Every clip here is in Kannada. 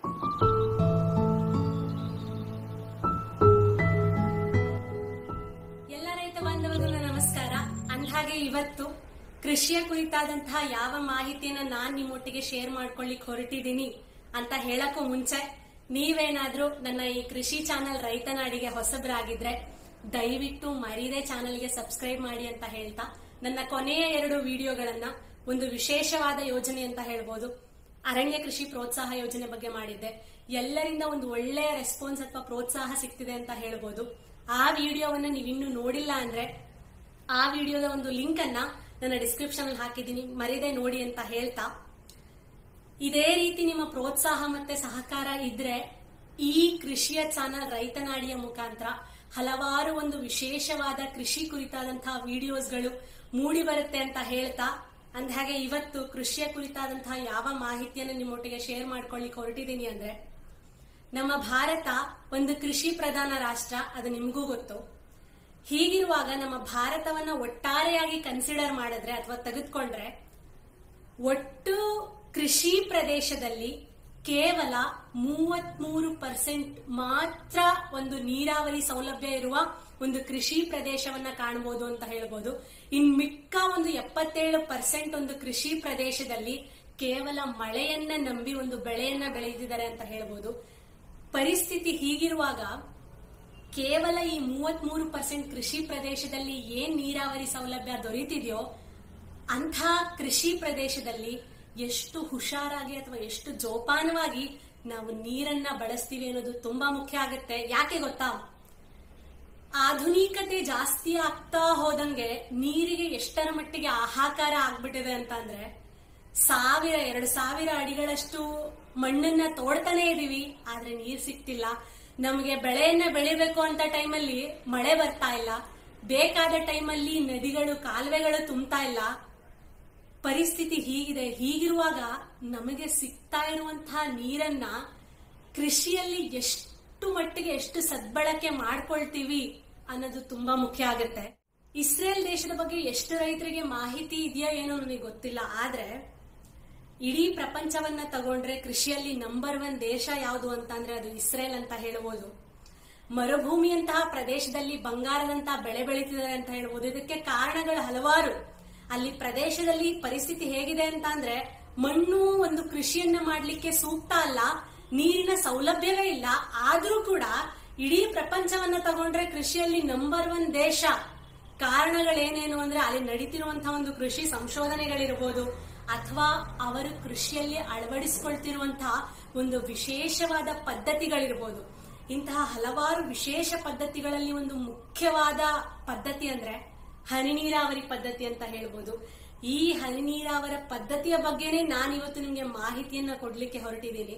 ಎಲ್ಲ ರೈತ ಬಾಂಧವರಿಗೂ ನಮಸ್ಕಾರ ಅಂದ್ಹಾಗೆ ಇವತ್ತು ಕೃಷಿಯ ಕುರಿತಾದಂತಹ ಯಾವ ಮಾಹಿತಿಯನ್ನ ನಾನ್ ನಿಮ್ಮೊಟ್ಟಿಗೆ ಶೇರ್ ಮಾಡ್ಕೊಳ್ಳಿಕ್ ಹೊರಟಿದ್ದೀನಿ ಅಂತ ಹೇಳಕ್ಕೂ ಮುಂಚೆ ನೀವೇನಾದ್ರೂ ನನ್ನ ಈ ಕೃಷಿ ಚಾನೆಲ್ ರೈತನಾಡಿಗೆ ಹೊಸಬರಾಗಿದ್ರೆ ದಯವಿಟ್ಟು ಮರೀದೆ ಚಾನೆಲ್ಗೆ ಸಬ್ಸ್ಕ್ರೈಬ್ ಮಾಡಿ ಅಂತ ಹೇಳ್ತಾ ನನ್ನ ಕೊನೆಯ ಎರಡು ವಿಡಿಯೋಗಳನ್ನ ಒಂದು ವಿಶೇಷವಾದ ಯೋಜನೆ ಅಂತ ಹೇಳ್ಬೋದು ಅರಣ್ಯ ಕೃಷಿ ಪ್ರೋತ್ಸಾಹ ಯೋಜನೆ ಬಗ್ಗೆ ಮಾಡಿದ್ದೆ ಎಲ್ಲರಿಂದ ಒಂದು ಒಳ್ಳೆಯ ರೆಸ್ಪಾನ್ಸ್ ಅಥವಾ ಪ್ರೋತ್ಸಾಹ ಸಿಗ್ತಿದೆ ಅಂತ ಹೇಳ್ಬೋದು ಆ ವಿಡಿಯೋವನ್ನ ನೀವಿನ್ನೂ ನೋಡಿಲ್ಲ ಅಂದ್ರೆ ಆ ವಿಡಿಯೋದ ಒಂದು ಲಿಂಕ್ ಅನ್ನ ನನ್ನ ಡಿಸ್ಕ್ರಿಪ್ಷನ್ ಅಲ್ಲಿ ಹಾಕಿದ್ದೀನಿ ಮರಿದೆ ನೋಡಿ ಅಂತ ಹೇಳ್ತಾ ಇದೇ ರೀತಿ ನಿಮ್ಮ ಪ್ರೋತ್ಸಾಹ ಮತ್ತೆ ಸಹಕಾರ ಇದ್ರೆ ಈ ಕೃಷಿಯ ಚಾನಲ್ ರೈತನಾಡಿಯ ಮುಖಾಂತರ ಹಲವಾರು ಒಂದು ವಿಶೇಷವಾದ ಕೃಷಿ ಕುರಿತಾದಂತಹ ವಿಡಿಯೋಸ್ಗಳು ಮೂಡಿ ಬರುತ್ತೆ ಅಂತ ಹೇಳ್ತಾ ಅಂದಹಾಗೆ ಇವತ್ತು ಕೃಷಿಯ ಕುರಿತಾದಂತಹ ಯಾವ ಮಾಹಿತಿಯನ್ನು ನಿಮ್ಮೊಟ್ಟಿಗೆ ಶೇರ್ ಮಾಡ್ಕೊಳ್ಳಿಕ್ಕೆ ಹೊರಟಿದ್ದೀನಿ ಅಂದ್ರೆ ನಮ್ಮ ಭಾರತ ಒಂದು ಕೃಷಿ ಪ್ರಧಾನ ರಾಷ್ಟ್ರ ಅದು ನಿಮಗೂ ಗೊತ್ತು ಹೀಗಿರುವಾಗ ನಮ್ಮ ಭಾರತವನ್ನ ಒಟ್ಟಾರೆಯಾಗಿ ಕನ್ಸಿಡರ್ ಮಾಡಿದ್ರೆ ಅಥವಾ ತೆಗೆದುಕೊಂಡ್ರೆ ಒಟ್ಟು ಕೃಷಿ ಪ್ರದೇಶದಲ್ಲಿ ಕೇವಲ ಮೂವತ್ಮೂರು ಪರ್ಸೆಂಟ್ ಮಾತ್ರ ಒಂದು ನೀರಾವರಿ ಸೌಲಭ್ಯ ಇರುವ ಒಂದು ಕೃಷಿ ಪ್ರದೇಶವನ್ನ ಕಾಣಬಹುದು ಅಂತ ಹೇಳ್ಬೋದು ಇನ್ ಮಿಕ್ಕ ಒಂದು ಎಪ್ಪತ್ತೇಳು ಪರ್ಸೆಂಟ್ ಒಂದು ಕೃಷಿ ಪ್ರದೇಶದಲ್ಲಿ ಕೇವಲ ಮಳೆಯನ್ನ ನಂಬಿ ಒಂದು ಬೆಳೆಯನ್ನ ಬೆಳೆದಿದ್ದಾರೆ ಅಂತ ಹೇಳ್ಬೋದು ಪರಿಸ್ಥಿತಿ ಹೀಗಿರುವಾಗ ಕೇವಲ ಈ ಮೂವತ್ಮೂರು ಪರ್ಸೆಂಟ್ ಕೃಷಿ ಪ್ರದೇಶದಲ್ಲಿ ಏನ್ ನೀರಾವರಿ ಸೌಲಭ್ಯ ದೊರೀತಿದೆಯೋ ಅಂಥ ಕೃಷಿ ಪ್ರದೇಶದಲ್ಲಿ ಎಷ್ಟು ಹುಷಾರಾಗಿ ಅಥವಾ ಎಷ್ಟು ಜೋಪಾನವಾಗಿ ನಾವು ನೀರನ್ನ ಬಳಸ್ತೀವಿ ಅನ್ನೋದು ತುಂಬಾ ಮುಖ್ಯ ಆಗುತ್ತೆ ಯಾಕೆ ಗೊತ್ತಾ ಆಧುನಿಕತೆ ಜಾಸ್ತಿ ಆಗ್ತಾ ಹೋದಂಗೆ ನೀರಿಗೆ ಎಷ್ಟರ ಮಟ್ಟಿಗೆ ಆಹಾಕಾರ ಆಗ್ಬಿಟ್ಟಿದೆ ಅಂತ ಅಂದ್ರೆ ಸಾವಿರ ಎರಡು ಸಾವಿರ ಅಡಿಗಳಷ್ಟು ಮಣ್ಣನ್ನ ತೋಡ್ತಾನೆ ಇದೀವಿ ಆದ್ರೆ ನೀರ್ ಸಿಗ್ತಿಲ್ಲ ನಮಗೆ ಬೆಳೆಯನ್ನ ಬೆಳಿಬೇಕು ಅಂತ ಟೈಮಲ್ಲಿ ಮಳೆ ಬರ್ತಾ ಇಲ್ಲ ಬೇಕಾದ ಟೈಮಲ್ಲಿ ನದಿಗಳು ಕಾಲುವೆಗಳು ತುಂಬ್ತಾ ಇಲ್ಲ ಪರಿಸ್ಥಿತಿ ಹೀಗಿದೆ ಹೀಗಿರುವಾಗ ನಮಗೆ ಸಿಗ್ತಾ ಇರುವಂತಹ ನೀರನ್ನ ಕೃಷಿಯಲ್ಲಿ ಎಷ್ಟು ಮಟ್ಟಿಗೆ ಎಷ್ಟು ಸದ್ಬಳಕೆ ಮಾಡ್ಕೊಳ್ತೀವಿ ಅನ್ನೋದು ತುಂಬಾ ಮುಖ್ಯ ಆಗುತ್ತೆ ಇಸ್ರೇಲ್ ದೇಶದ ಬಗ್ಗೆ ಎಷ್ಟು ರೈತರಿಗೆ ಮಾಹಿತಿ ಇದೆಯಾ ಏನೋ ನನಗೆ ಗೊತ್ತಿಲ್ಲ ಆದ್ರೆ ಇಡೀ ಪ್ರಪಂಚವನ್ನ ತಗೊಂಡ್ರೆ ಕೃಷಿಯಲ್ಲಿ ನಂಬರ್ ಒನ್ ದೇಶ ಯಾವುದು ಅಂತಂದ್ರೆ ಅದು ಇಸ್ರೇಲ್ ಅಂತ ಹೇಳ್ಬೋದು ಮರುಭೂಮಿಯಂತಹ ಪ್ರದೇಶದಲ್ಲಿ ಬಂಗಾರದಂತಹ ಬೆಳೆ ಬೆಳೀತಿದ್ದಾರೆ ಅಂತ ಹೇಳ್ಬೋದು ಇದಕ್ಕೆ ಕಾರಣಗಳು ಹಲವಾರು ಅಲ್ಲಿ ಪ್ರದೇಶದಲ್ಲಿ ಪರಿಸ್ಥಿತಿ ಹೇಗಿದೆ ಅಂತ ಅಂದ್ರೆ ಮಣ್ಣು ಒಂದು ಕೃಷಿಯನ್ನ ಮಾಡ್ಲಿಕ್ಕೆ ಸೂಕ್ತ ಅಲ್ಲ ನೀರಿನ ಸೌಲಭ್ಯವೇ ಇಲ್ಲ ಆದ್ರೂ ಕೂಡ ಇಡೀ ಪ್ರಪಂಚವನ್ನ ತಗೊಂಡ್ರೆ ಕೃಷಿಯಲ್ಲಿ ನಂಬರ್ ಒನ್ ದೇಶ ಕಾರಣಗಳೇನೇನು ಅಂದ್ರೆ ಅಲ್ಲಿ ನಡೀತಿರುವಂತಹ ಒಂದು ಕೃಷಿ ಸಂಶೋಧನೆಗಳಿರ್ಬೋದು ಅಥವಾ ಅವರು ಕೃಷಿಯಲ್ಲಿ ಅಳವಡಿಸಿಕೊಳ್ತಿರುವಂತಹ ಒಂದು ವಿಶೇಷವಾದ ಪದ್ಧತಿಗಳಿರ್ಬೋದು ಇಂತಹ ಹಲವಾರು ವಿಶೇಷ ಪದ್ಧತಿಗಳಲ್ಲಿ ಒಂದು ಮುಖ್ಯವಾದ ಪದ್ಧತಿ ಅಂದ್ರೆ ಹನಿ ನೀರಾವರಿ ಪದ್ಧತಿ ಅಂತ ಹೇಳ್ಬೋದು ಈ ಹನಿ ನೀರಾವರ ಪದ್ಧತಿಯ ಬಗ್ಗೆನೇ ನಾನಿವತ್ತು ನಿಮ್ಗೆ ಮಾಹಿತಿಯನ್ನ ಕೊಡ್ಲಿಕ್ಕೆ ಹೊರಟಿದ್ದೀನಿ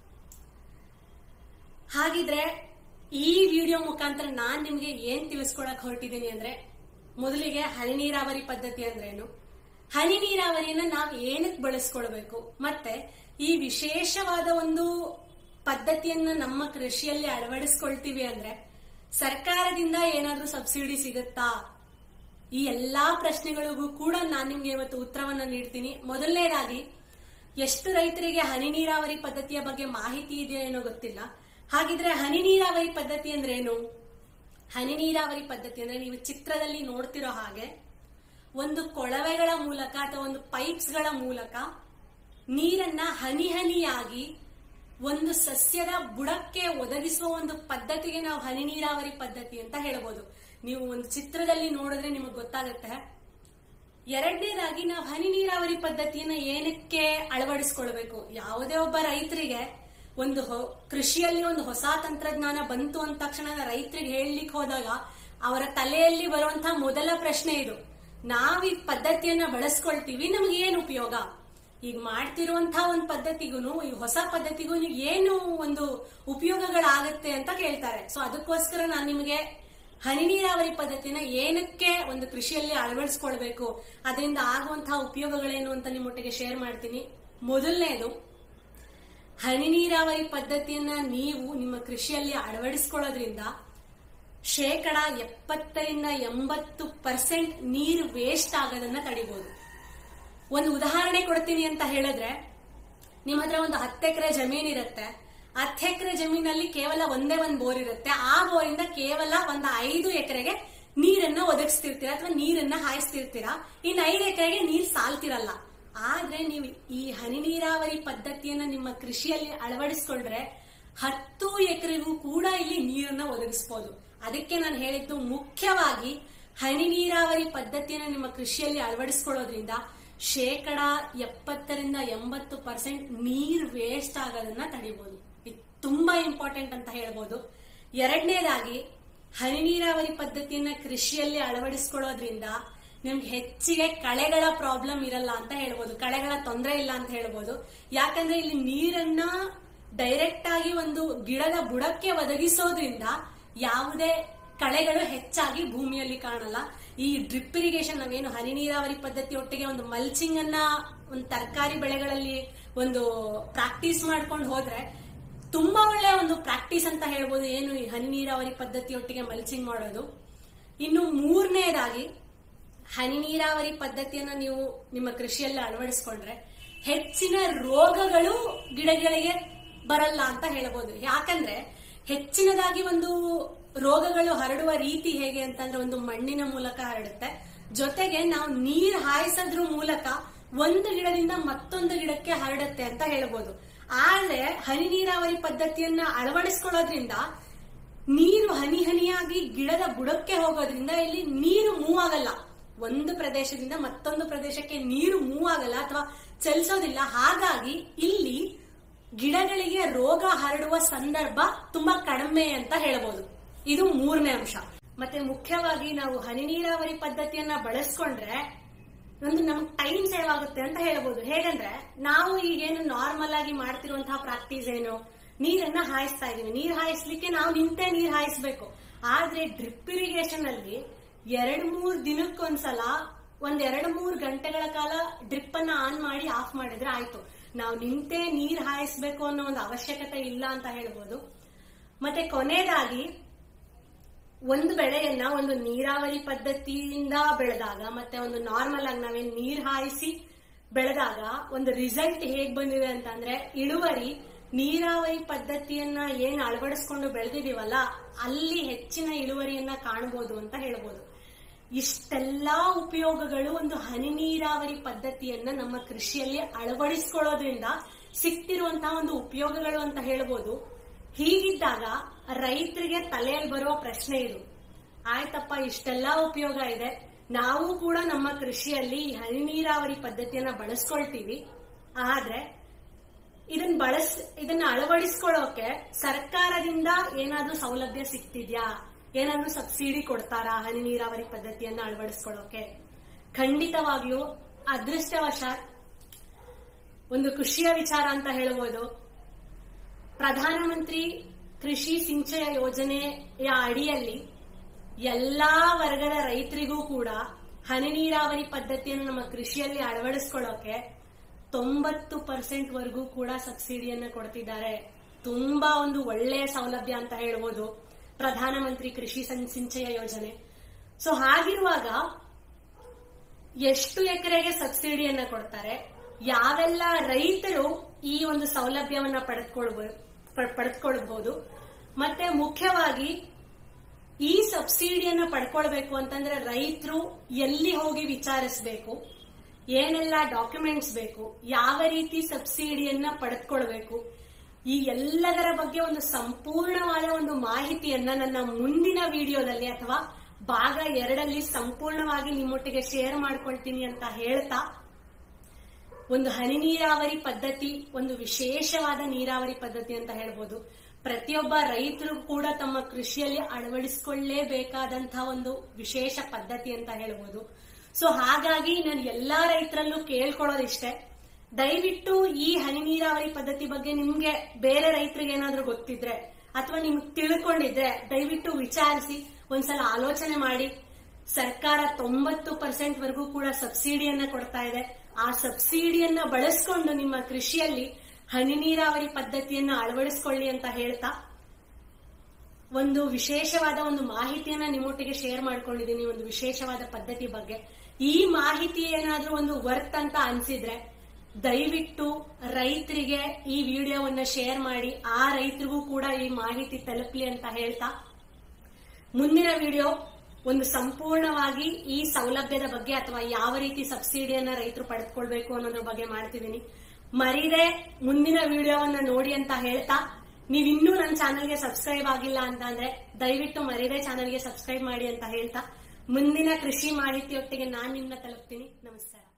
ಹಾಗಿದ್ರೆ ಈ ವಿಡಿಯೋ ಮುಖಾಂತರ ನಾನ್ ನಿಮ್ಗೆ ಏನ್ ತಿಳಿಸ್ಕೊಡಕ್ ಹೊರಟಿದ್ದೀನಿ ಅಂದ್ರೆ ಮೊದಲಿಗೆ ಹನಿ ನೀರಾವರಿ ಪದ್ಧತಿ ಅಂದ್ರೇನು ಹನಿ ನೀರಾವರಿಯನ್ನ ನಾವ್ ಏನಕ್ಕೆ ಬಳಸ್ಕೊಳ್ಬೇಕು ಮತ್ತೆ ಈ ವಿಶೇಷವಾದ ಒಂದು ಪದ್ಧತಿಯನ್ನ ನಮ್ಮ ಕೃಷಿಯಲ್ಲಿ ಅಳವಡಿಸ್ಕೊಳ್ತೀವಿ ಅಂದ್ರೆ ಸರ್ಕಾರದಿಂದ ಏನಾದ್ರೂ ಸಬ್ಸಿಡಿ ಸಿಗುತ್ತಾ ಈ ಎಲ್ಲಾ ಪ್ರಶ್ನೆಗಳಿಗೂ ಕೂಡ ನಾನು ನಿಮ್ಗೆ ಇವತ್ತು ಉತ್ತರವನ್ನ ನೀಡ್ತೀನಿ ಮೊದಲನೇದಾಗಿ ಎಷ್ಟು ರೈತರಿಗೆ ಹನಿ ನೀರಾವರಿ ಪದ್ಧತಿಯ ಬಗ್ಗೆ ಮಾಹಿತಿ ಇದೆಯೋ ಏನೋ ಗೊತ್ತಿಲ್ಲ ಹಾಗಿದ್ರೆ ಹನಿ ನೀರಾವರಿ ಪದ್ಧತಿ ಅಂದ್ರೆ ಏನು ಹನಿ ನೀರಾವರಿ ಪದ್ಧತಿ ಅಂದ್ರೆ ನೀವು ಚಿತ್ರದಲ್ಲಿ ನೋಡ್ತಿರೋ ಹಾಗೆ ಒಂದು ಕೊಳವೆಗಳ ಮೂಲಕ ಅಥವಾ ಒಂದು ಪೈಪ್ಸ್ ಗಳ ಮೂಲಕ ನೀರನ್ನ ಹನಿ ಹನಿಯಾಗಿ ಒಂದು ಸಸ್ಯದ ಬುಡಕ್ಕೆ ಒದಗಿಸುವ ಒಂದು ಪದ್ಧತಿಗೆ ನಾವು ಹನಿ ನೀರಾವರಿ ಪದ್ಧತಿ ಅಂತ ಹೇಳ್ಬೋದು ನೀವು ಒಂದು ಚಿತ್ರದಲ್ಲಿ ನೋಡಿದ್ರೆ ನಿಮಗೆ ಗೊತ್ತಾಗುತ್ತೆ ಎರಡನೇದಾಗಿ ನಾವು ಹನಿ ನೀರಾವರಿ ಪದ್ಧತಿಯನ್ನ ಏನಕ್ಕೆ ಅಳವಡಿಸ್ಕೊಳ್ಬೇಕು ಯಾವುದೇ ಒಬ್ಬ ರೈತರಿಗೆ ಒಂದು ಹೊ- ಕೃಷಿಯಲ್ಲಿ ಒಂದು ಹೊಸ ತಂತ್ರಜ್ಞಾನ ಬಂತು ಅಂದ ತಕ್ಷಣ ರೈತರಿಗೆ ಹೇಳಲಿಕ್ಕೆ ಹೋದಾಗ ಅವರ ತಲೆಯಲ್ಲಿ ಬರುವಂತಹ ಮೊದಲ ಪ್ರಶ್ನೆ ಇದು ನಾವ್ ಈ ಪದ್ಧತಿಯನ್ನ ಬಳಸ್ಕೊಳ್ತೀವಿ ನಮ್ಗೆ ಏನ್ ಉಪಯೋಗ ಈಗ ಮಾಡ್ತಿರುವಂತಹ ಒಂದು ಪದ್ಧತಿಗೂ ಈ ಹೊಸ ಪದ್ಧತಿಗೂ ಏನು ಒಂದು ಉಪಯೋಗಗಳಾಗತ್ತೆ ಅಂತ ಕೇಳ್ತಾರೆ ಸೊ ಅದಕ್ಕೋಸ್ಕರ ನಾನು ನಿಮಗೆ ಹನಿ ನೀರಾವರಿ ಪದ್ಧತಿನ ಏನಕ್ಕೆ ಒಂದು ಕೃಷಿಯಲ್ಲಿ ಅಳವಡಿಸ್ಕೊಳ್ಬೇಕು ಅದರಿಂದ ಆಗುವಂತಹ ಉಪಯೋಗಗಳೇನು ಅಂತ ನಿಮ್ಮೊಟ್ಟಿಗೆ ಶೇರ್ ಮಾಡ್ತೀನಿ ಮೊದಲನೇದು ಹನಿ ನೀರಾವರಿ ಪದ್ಧತಿಯನ್ನ ನೀವು ನಿಮ್ಮ ಕೃಷಿಯಲ್ಲಿ ಅಳವಡಿಸ್ಕೊಳ್ಳೋದ್ರಿಂದ ಶೇಕಡ ಎಪ್ಪತ್ತರಿಂದ ಎಂಬತ್ತು ಪರ್ಸೆಂಟ್ ನೀರು ವೇಸ್ಟ್ ಆಗೋದನ್ನ ತಡಿಬಹುದು ಒಂದು ಉದಾಹರಣೆ ಕೊಡ್ತೀನಿ ಅಂತ ಹೇಳಿದ್ರೆ ನಿಮ್ಮ ಹತ್ರ ಒಂದು ಹತ್ತು ಎಕರೆ ಜಮೀನ್ ಇರುತ್ತೆ ಹತ್ತು ಎಕರೆ ಜಮೀನಲ್ಲಿ ಕೇವಲ ಒಂದೇ ಒಂದ್ ಬೋರ್ ಇರುತ್ತೆ ಆ ಬೋರಿಂದ ಕೇವಲ ಒಂದು ಐದು ಎಕರೆಗೆ ನೀರನ್ನ ಒದಗಿಸ್ತಿರ್ತೀರ ಅಥವಾ ನೀರನ್ನ ಹಾಯಿಸ್ತಿರ್ತೀರಾ ಇನ್ನು ಐದು ಎಕರೆಗೆ ನೀರ್ ಸಾಲ್ತಿರಲ್ಲ ಆದ್ರೆ ನೀವು ಈ ಹನಿ ನೀರಾವರಿ ಪದ್ಧತಿಯನ್ನ ನಿಮ್ಮ ಕೃಷಿಯಲ್ಲಿ ಅಳವಡಿಸ್ಕೊಂಡ್ರೆ ಹತ್ತು ಎಕರೆಗೂ ಕೂಡ ಇಲ್ಲಿ ನೀರನ್ನ ಒದಗಿಸಬಹುದು ಅದಕ್ಕೆ ನಾನು ಹೇಳಿದ್ದು ಮುಖ್ಯವಾಗಿ ಹನಿ ನೀರಾವರಿ ಪದ್ಧತಿಯನ್ನು ನಿಮ್ಮ ಕೃಷಿಯಲ್ಲಿ ಅಳವಡಿಸ್ಕೊಳ್ಳೋದ್ರಿಂದ ಶೇಕಡ ಎಪ್ಪತ್ತರಿಂದ ಎಂಬತ್ತು ಪರ್ಸೆಂಟ್ ನೀರ್ ವೇಸ್ಟ್ ಆಗೋದನ್ನ ತಡಿಬಹುದು ಇದು ತುಂಬಾ ಇಂಪಾರ್ಟೆಂಟ್ ಅಂತ ಹೇಳ್ಬೋದು ಎರಡನೇದಾಗಿ ಹನಿ ನೀರಾವರಿ ಪದ್ಧತಿಯನ್ನ ಕೃಷಿಯಲ್ಲಿ ಅಳವಡಿಸ್ಕೊಳ್ಳೋದ್ರಿಂದ ನಿಮ್ಗೆ ಹೆಚ್ಚಿಗೆ ಕಳೆಗಳ ಪ್ರಾಬ್ಲಮ್ ಇರಲ್ಲ ಅಂತ ಹೇಳ್ಬೋದು ಕಳೆಗಳ ತೊಂದರೆ ಇಲ್ಲ ಅಂತ ಹೇಳ್ಬೋದು ಯಾಕಂದ್ರೆ ಇಲ್ಲಿ ನೀರನ್ನ ಡೈರೆಕ್ಟ್ ಆಗಿ ಒಂದು ಗಿಡದ ಬುಡಕ್ಕೆ ಒದಗಿಸೋದ್ರಿಂದ ಯಾವುದೇ ಕಳೆಗಳು ಹೆಚ್ಚಾಗಿ ಭೂಮಿಯಲ್ಲಿ ಕಾಣಲ್ಲ ಈ ಡ್ರಿಪ್ ಇರಿಗೇಷನ್ ನಾವೇನು ಹನಿ ನೀರಾವರಿ ಪದ್ಧತಿ ಒಟ್ಟಿಗೆ ಒಂದು ಮಲ್ಚಿಂಗ್ ಅನ್ನ ಒಂದು ತರಕಾರಿ ಬೆಳೆಗಳಲ್ಲಿ ಒಂದು ಪ್ರಾಕ್ಟೀಸ್ ಮಾಡ್ಕೊಂಡು ಹೋದ್ರೆ ತುಂಬಾ ಒಳ್ಳೆಯ ಒಂದು ಪ್ರಾಕ್ಟೀಸ್ ಅಂತ ಹೇಳ್ಬೋದು ಏನು ಈ ಹನಿ ನೀರಾವರಿ ಪದ್ಧತಿಯೊಟ್ಟಿಗೆ ಮಲ್ಚಿಂಗ್ ಮಾಡೋದು ಇನ್ನು ಮೂರನೇದಾಗಿ ಹನಿ ನೀರಾವರಿ ಪದ್ಧತಿಯನ್ನ ನೀವು ನಿಮ್ಮ ಕೃಷಿಯಲ್ಲಿ ಅಳವಡಿಸ್ಕೊಂಡ್ರೆ ಹೆಚ್ಚಿನ ರೋಗಗಳು ಗಿಡಗಳಿಗೆ ಬರಲ್ಲ ಅಂತ ಹೇಳ್ಬೋದು ಯಾಕಂದ್ರೆ ಹೆಚ್ಚಿನದಾಗಿ ಒಂದು ರೋಗಗಳು ಹರಡುವ ರೀತಿ ಹೇಗೆ ಅಂತಂದ್ರೆ ಒಂದು ಮಣ್ಣಿನ ಮೂಲಕ ಹರಡುತ್ತೆ ಜೊತೆಗೆ ನಾವು ನೀರ್ ಹಾಯಿಸೋದ್ರ ಮೂಲಕ ಒಂದು ಗಿಡದಿಂದ ಮತ್ತೊಂದು ಗಿಡಕ್ಕೆ ಹರಡುತ್ತೆ ಅಂತ ಹೇಳ್ಬೋದು ಆದ್ರೆ ಹನಿ ನೀರಾವರಿ ಪದ್ಧತಿಯನ್ನ ಅಳವಡಿಸ್ಕೊಳ್ಳೋದ್ರಿಂದ ನೀರು ಹನಿ ಹನಿಯಾಗಿ ಗಿಡದ ಬುಡಕ್ಕೆ ಹೋಗೋದ್ರಿಂದ ಇಲ್ಲಿ ನೀರು ಮೂವ್ ಆಗಲ್ಲ ಒಂದು ಪ್ರದೇಶದಿಂದ ಮತ್ತೊಂದು ಪ್ರದೇಶಕ್ಕೆ ನೀರು ಮೂವ್ ಆಗಲ್ಲ ಅಥವಾ ಚಲಿಸೋದಿಲ್ಲ ಹಾಗಾಗಿ ಇಲ್ಲಿ ಗಿಡಗಳಿಗೆ ರೋಗ ಹರಡುವ ಸಂದರ್ಭ ತುಂಬಾ ಕಡಿಮೆ ಅಂತ ಹೇಳ್ಬೋದು ಇದು ಮೂರನೇ ಅಂಶ ಮತ್ತೆ ಮುಖ್ಯವಾಗಿ ನಾವು ಹನಿ ನೀರಾವರಿ ಪದ್ಧತಿಯನ್ನ ಬಳಸ್ಕೊಂಡ್ರೆ ಒಂದು ನಮ್ಗೆ ಟೈಮ್ ಸೇವ್ ಆಗುತ್ತೆ ಅಂತ ಹೇಳ್ಬೋದು ಹೇಗಂದ್ರೆ ನಾವು ಈಗೇನು ನಾರ್ಮಲ್ ಆಗಿ ಮಾಡ್ತಿರುವಂತಹ ಪ್ರಾಕ್ಟೀಸ್ ಏನು ನೀರನ್ನ ಹಾಯಿಸ್ತಾ ಇದೀವಿ ನೀರ್ ಹಾಯಿಸ್ಲಿಕ್ಕೆ ನಾವು ನಿಂತೆ ನೀರ್ ಹಾಯಿಸ್ಬೇಕು ಆದ್ರೆ ಡ್ರಿಪ್ ಇರಿಗೇಷನ್ ಅಲ್ಲಿ ಎರಡ್ ಮೂರ್ ದಿನಕ್ಕೊಂದ್ಸಲ ಒಂದ್ ಎರಡ್ ಮೂರ್ ಗಂಟೆಗಳ ಕಾಲ ಡ್ರಿಪ್ ಅನ್ನ ಆನ್ ಮಾಡಿ ಆಫ್ ಮಾಡಿದ್ರೆ ಆಯ್ತು ನಾವು ನಿಂತೆ ನೀರ್ ಹಾಯಿಸ್ಬೇಕು ಅನ್ನೋ ಒಂದು ಅವಶ್ಯಕತೆ ಇಲ್ಲ ಅಂತ ಹೇಳ್ಬೋದು ಮತ್ತೆ ಕೊನೆಯದಾಗಿ ಒಂದು ಬೆಳೆಯನ್ನ ಒಂದು ನೀರಾವರಿ ಪದ್ಧತಿಯಿಂದ ಬೆಳೆದಾಗ ಮತ್ತೆ ಒಂದು ನಾರ್ಮಲ್ ಆಗಿ ನಾವೇನ್ ನೀರ್ ಹಾಯಿಸಿ ಬೆಳೆದಾಗ ಒಂದು ರಿಸಲ್ಟ್ ಹೇಗ್ ಬಂದಿದೆ ಅಂತಂದ್ರೆ ಇಳುವರಿ ನೀರಾವರಿ ಪದ್ಧತಿಯನ್ನ ಏನ್ ಅಳವಡಿಸ್ಕೊಂಡು ಬೆಳೆದಿದೀವಲ್ಲ ಅಲ್ಲಿ ಹೆಚ್ಚಿನ ಇಳುವರಿಯನ್ನ ಕಾಣಬಹುದು ಅಂತ ಹೇಳ್ಬೋದು ಇಷ್ಟೆಲ್ಲಾ ಉಪಯೋಗಗಳು ಒಂದು ಹನಿ ನೀರಾವರಿ ಪದ್ಧತಿಯನ್ನ ನಮ್ಮ ಕೃಷಿಯಲ್ಲಿ ಅಳವಡಿಸ್ಕೊಳ್ಳೋದ್ರಿಂದ ಸಿಕ್ತಿರುವಂತಹ ಒಂದು ಉಪಯೋಗಗಳು ಅಂತ ಹೇಳ್ಬೋದು ಹೀಗಿದ್ದಾಗ ರೈತರಿಗೆ ತಲೆಯಲ್ಲಿ ಬರುವ ಪ್ರಶ್ನೆ ಇದು ಆಯ್ತಪ್ಪ ಇಷ್ಟೆಲ್ಲಾ ಉಪಯೋಗ ಇದೆ ನಾವು ಕೂಡ ನಮ್ಮ ಕೃಷಿಯಲ್ಲಿ ಈ ಹನಿ ನೀರಾವರಿ ಪದ್ಧತಿಯನ್ನ ಬಳಸ್ಕೊಳ್ತೀವಿ ಆದ್ರೆ ಇದನ್ನ ಬಳಸ್ ಇದನ್ನ ಅಳವಡಿಸ್ಕೊಳ್ಳೋಕೆ ಸರ್ಕಾರದಿಂದ ಏನಾದ್ರೂ ಸೌಲಭ್ಯ ಸಿಗ್ತಿದ್ಯಾ ಏನಾದ್ರೂ ಸಬ್ಸಿಡಿ ಕೊಡ್ತಾರಾ ಹನಿ ನೀರಾವರಿ ಪದ್ಧತಿಯನ್ನ ಅಳವಡಿಸ್ಕೊಳ್ಳೋಕೆ ಖಂಡಿತವಾಗ್ಲೂ ಅದೃಷ್ಟವಶಾತ್ ಒಂದು ಖುಷಿಯ ವಿಚಾರ ಅಂತ ಹೇಳ್ಬೋದು ಪ್ರಧಾನಮಂತ್ರಿ ಕೃಷಿ ಸಿಂಚಯ ಯೋಜನೆಯ ಅಡಿಯಲ್ಲಿ ಎಲ್ಲಾ ವರ್ಗದ ರೈತರಿಗೂ ಕೂಡ ಹನಿ ನೀರಾವರಿ ಪದ್ಧತಿಯನ್ನು ನಮ್ಮ ಕೃಷಿಯಲ್ಲಿ ಅಳವಡಿಸ್ಕೊಳ್ಳೋಕೆ ತೊಂಬತ್ತು ಪರ್ಸೆಂಟ್ ವರೆಗೂ ಕೂಡ ಸಬ್ಸಿಡಿಯನ್ನ ಕೊಡ್ತಿದ್ದಾರೆ ತುಂಬಾ ಒಂದು ಒಳ್ಳೆಯ ಸೌಲಭ್ಯ ಅಂತ ಹೇಳ್ಬೋದು ಪ್ರಧಾನಮಂತ್ರಿ ಕೃಷಿ ಸಂ- ಸಿಂಚಯ ಯೋಜನೆ ಸೊ ಹಾಗಿರುವಾಗ ಎಷ್ಟು ಎಕರೆಗೆ ಸಬ್ಸಿಡಿಯನ್ನ ಕೊಡ್ತಾರೆ ಯಾವೆಲ್ಲ ರೈತರು ಈ ಒಂದು ಸೌಲಭ್ಯವನ್ನ ಪಡೆದುಕೊಳ್ಬಹುದು ಪಡೆದುಕೊಳ್ಬಹುದು ಮತ್ತೆ ಮುಖ್ಯವಾಗಿ ಈ ಸಬ್ಸಿಡಿಯನ್ನ ಪಡ್ಕೊಳ್ಬೇಕು ಅಂತಂದ್ರೆ ರೈತರು ಎಲ್ಲಿ ಹೋಗಿ ವಿಚಾರಿಸಬೇಕು ಏನೆಲ್ಲ ಡಾಕ್ಯುಮೆಂಟ್ಸ್ ಬೇಕು ಯಾವ ರೀತಿ ಸಬ್ಸಿಡಿಯನ್ನ ಪಡೆದುಕೊಳ್ಬೇಕು ಈ ಎಲ್ಲದರ ಬಗ್ಗೆ ಒಂದು ಸಂಪೂರ್ಣವಾದ ಒಂದು ಮಾಹಿತಿಯನ್ನ ನನ್ನ ಮುಂದಿನ ವಿಡಿಯೋದಲ್ಲಿ ಅಥವಾ ಭಾಗ ಎರಡಲ್ಲಿ ಸಂಪೂರ್ಣವಾಗಿ ನಿಮ್ಮೊಟ್ಟಿಗೆ ಶೇರ್ ಮಾಡ್ಕೊಳ್ತೀನಿ ಅಂತ ಹೇಳ್ತಾ ಒಂದು ಹನಿ ನೀರಾವರಿ ಪದ್ಧತಿ ಒಂದು ವಿಶೇಷವಾದ ನೀರಾವರಿ ಪದ್ಧತಿ ಅಂತ ಹೇಳ್ಬೋದು ಪ್ರತಿಯೊಬ್ಬ ರೈತರು ಕೂಡ ತಮ್ಮ ಕೃಷಿಯಲ್ಲಿ ಅಳವಡಿಸಿಕೊಳ್ಳಲೇಬೇಕಾದಂತಹ ಒಂದು ವಿಶೇಷ ಪದ್ಧತಿ ಅಂತ ಹೇಳ್ಬೋದು ಸೊ ಹಾಗಾಗಿ ನಾನು ಎಲ್ಲಾ ರೈತರಲ್ಲೂ ಕೇಳ್ಕೊಳ್ಳೋದಿಷ್ಟೇ ದಯವಿಟ್ಟು ಈ ಹನಿ ನೀರಾವರಿ ಪದ್ಧತಿ ಬಗ್ಗೆ ನಿಮ್ಗೆ ಬೇರೆ ರೈತರಿಗೆ ಏನಾದ್ರೂ ಗೊತ್ತಿದ್ರೆ ಅಥವಾ ನಿಮ್ಗೆ ತಿಳ್ಕೊಂಡಿದ್ರೆ ದಯವಿಟ್ಟು ವಿಚಾರಿಸಿ ಒಂದ್ಸಲ ಆಲೋಚನೆ ಮಾಡಿ ಸರ್ಕಾರ ತೊಂಬತ್ತು ಪರ್ಸೆಂಟ್ ವರೆಗೂ ಕೂಡ ಸಬ್ಸಿಡಿಯನ್ನ ಕೊಡ್ತಾ ಇದೆ ಆ ಸಬ್ಸಿಡಿಯನ್ನ ಬಳಸ್ಕೊಂಡು ನಿಮ್ಮ ಕೃಷಿಯಲ್ಲಿ ಹನಿ ನೀರಾವರಿ ಪದ್ಧತಿಯನ್ನ ಅಳವಡಿಸ್ಕೊಳ್ಳಿ ಅಂತ ಹೇಳ್ತಾ ಒಂದು ವಿಶೇಷವಾದ ಒಂದು ಮಾಹಿತಿಯನ್ನ ನಿಮ್ಮೊಟ್ಟಿಗೆ ಶೇರ್ ಮಾಡ್ಕೊಂಡಿದ್ದೀನಿ ಒಂದು ವಿಶೇಷವಾದ ಪದ್ಧತಿ ಬಗ್ಗೆ ಈ ಮಾಹಿತಿ ಏನಾದ್ರೂ ಒಂದು ವರ್ತ್ ಅಂತ ಅನ್ಸಿದ್ರೆ ದಯವಿಟ್ಟು ರೈತರಿಗೆ ಈ ವಿಡಿಯೋವನ್ನ ಶೇರ್ ಮಾಡಿ ಆ ರೈತರಿಗೂ ಕೂಡ ಈ ಮಾಹಿತಿ ತಲುಪಲಿ ಅಂತ ಹೇಳ್ತಾ ಮುಂದಿನ ವಿಡಿಯೋ ಒಂದು ಸಂಪೂರ್ಣವಾಗಿ ಈ ಸೌಲಭ್ಯದ ಬಗ್ಗೆ ಅಥವಾ ಯಾವ ರೀತಿ ಸಬ್ಸಿಡಿಯನ್ನ ರೈತರು ಪಡೆದುಕೊಳ್ಬೇಕು ಅನ್ನೋದ್ರ ಬಗ್ಗೆ ಮಾಡ್ತಿದ್ದೀನಿ ಮರಿದೆ ಮುಂದಿನ ವಿಡಿಯೋವನ್ನ ನೋಡಿ ಅಂತ ಹೇಳ್ತಾ ನೀವ್ ಇನ್ನೂ ನನ್ನ ಚಾನಲ್ಗೆ ಸಬ್ಸ್ಕ್ರೈಬ್ ಆಗಿಲ್ಲ ಅಂತ ಅಂದ್ರೆ ದಯವಿಟ್ಟು ಮರಿದೆ ಚಾನಲ್ಗೆ ಸಬ್ಸ್ಕ್ರೈಬ್ ಮಾಡಿ ಅಂತ ಹೇಳ್ತಾ ಮುಂದಿನ ಕೃಷಿ ಮಾಹಿತಿಯೊಟ್ಟಿಗೆ ನಾನ್ ನಿಮ್ನ ತಲುಪ್ತೀನಿ ನಮಸ್ಕಾರ